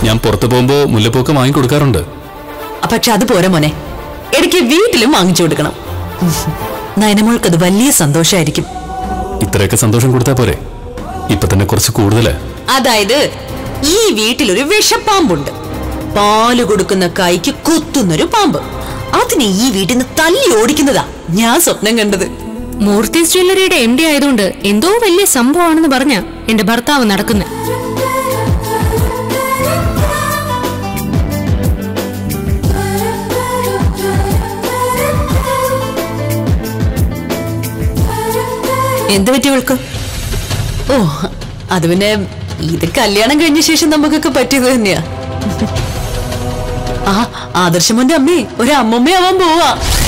ഞാൻ പുറത്തു പോകുമ്പോ മുല്ലപ്പൂക്ക വാങ്ങിക്കൊടുക്കാറുണ്ട് പക്ഷെ അത് പോരാ മോനെ ഇടയ്ക്ക് വീട്ടിലും വാങ്ങിച്ചു കൊടുക്കണം നയനമോൾക്ക് അത് വലിയ സന്തോഷമായിരിക്കും ഇത്രയൊക്കെ സന്തോഷം കൊടുത്താ പോരെ ഇപ്പൊ തന്നെ കുറച്ച് കൂടുതല് അതായത് ഈ വീട്ടിലൊരു വിഷപ്പാമ്പുണ്ട് പാല് കൊടുക്കുന്ന കൈക്ക് കുത്തുന്നൊരു പാമ്പ് അതിനെ ഈ വീട്ടിൽ നിന്ന് തല്ലി ഓടിക്കുന്നതാ ഞാൻ സ്വപ്നം കണ്ടത് മൂർത്തീസ് ജ്വല്ലറിയുടെ എം ഡി ആയതുകൊണ്ട് എന്തോ വലിയ സംഭവമാണെന്ന് പറഞ്ഞ എന്റെ ഭർത്താവ് നടക്കുന്നത് എന്ത് പറ്റി അവൾക്ക് ഓ അത് പിന്നെ ഇത് കല്യാണം കഴിഞ്ഞ ശേഷം നമുക്കൊക്കെ പറ്റിയത് തന്നെയാ ആ ആദർശമോന്റെ അമ്മേ ഒരു അമ്മമ്മയാവാൻ പോവാ